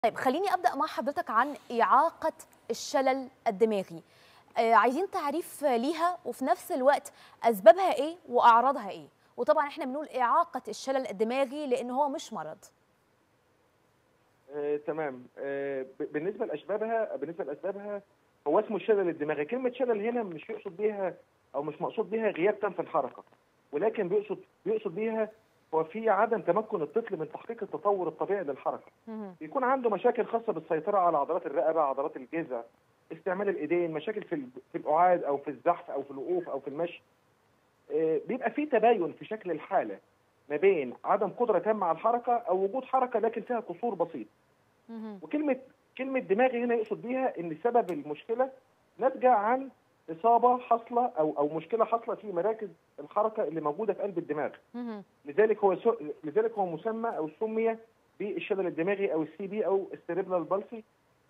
طيب خليني ابدا مع حضرتك عن اعاقه الشلل الدماغي آه عايزين تعريف ليها وفي نفس الوقت اسبابها ايه واعراضها ايه وطبعا احنا بنقول اعاقه الشلل الدماغي لان هو مش مرض آه، تمام آه، ب- بالنسبه لاسبابها بالنسبه لاسبابها هو اسمه الشلل الدماغي كلمه شلل هنا مش يقصد بيها او مش مقصود بيها غياب تام في الحركه ولكن بيقصد بيقصد بيها هو في عدم تمكن الطفل من تحقيق التطور الطبيعي للحركه مهم. بيكون عنده مشاكل خاصه بالسيطره على عضلات الرقبه عضلات الجذع استعمال الايدين مشاكل في ال- في القعاد او في الزحف او في الوقوف او في المشي آه، بيبقى في تباين في شكل الحاله ما بين عدم قدره تامه على الحركه او وجود حركه لكن فيها قصور بسيط مهم. وكلمه كلمه دماغي هنا يقصد بيها ان سبب المشكله ناتجه عن اصابه حاصله او او مشكله حاصله في مراكز الحركه اللي موجوده في قلب الدماغ مهم. لذلك هو سو... لذلك هو مسمى او سمي بالشلل الدماغي او السي بي او السيريبرال بالسي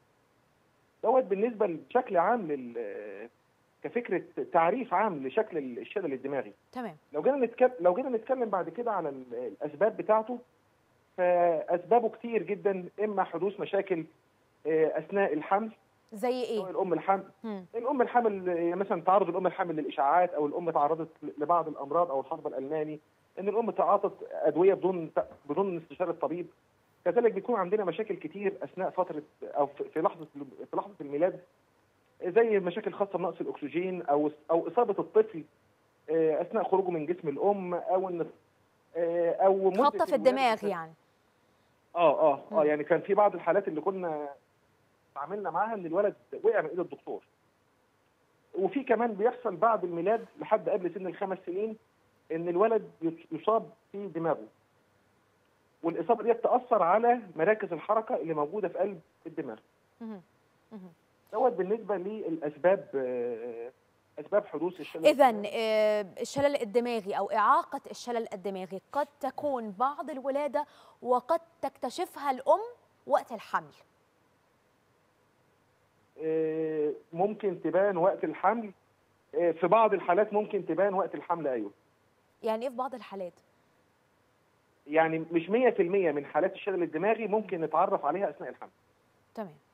دوت بالنسبه بشكل عام لل كفكره تعريف عام لشكل الشلل الدماغي تمام لو جينا نتكلم لو جينا نتكلم بعد كده على ال- الاسباب بتاعته فاسبابه كتير جدا اما حدوث مشاكل آه، اثناء الحمل زي سواء ايه الام الحمل مم. الام الحامل آه، مثلا تعرض الام الحامل للاشاعات او الام تعرضت لبعض الامراض او الحصبه الالماني ان الام تعاطت ادويه بدون بدون استشاره الطبيب كذلك بيكون عندنا مشاكل كتير اثناء فتره او في في لحظه في لحظه الميلاد زي مشاكل خاصه بنقص الاكسجين او او اصابه الطفل آه، اثناء خروجه من جسم الام او ان آه، او مدة خبطه في الولادة الدماغ كانت- يعني اه اه مم. اه يعني كان في بعض الحالات اللي كنا تعاملنا معاها ان الولد وقع من ايد الدكتور وفي كمان بيحصل بعد الميلاد لحد قبل سن الخمس سنين ان الولد يصاب في دماغه والاصابه دي تاثر على مراكز الحركه اللي موجوده في قلب الدماغ مهم. مهم. دوت بالنسبه للاسباب آه، اسباب حدوث الشلل اذا الدماغي. الشلل الدماغي او اعاقه الشلل الدماغي قد تكون بعد الولاده وقد تكتشفها الام وقت الحمل آه، ممكن تبان وقت الحمل آه، في بعض الحالات ممكن تبان وقت الحمل ايوه يعني ايه في بعض الحالات يعني مش 100% من حالات الشلل الدماغي ممكن نتعرف عليها اثناء الحمل تمام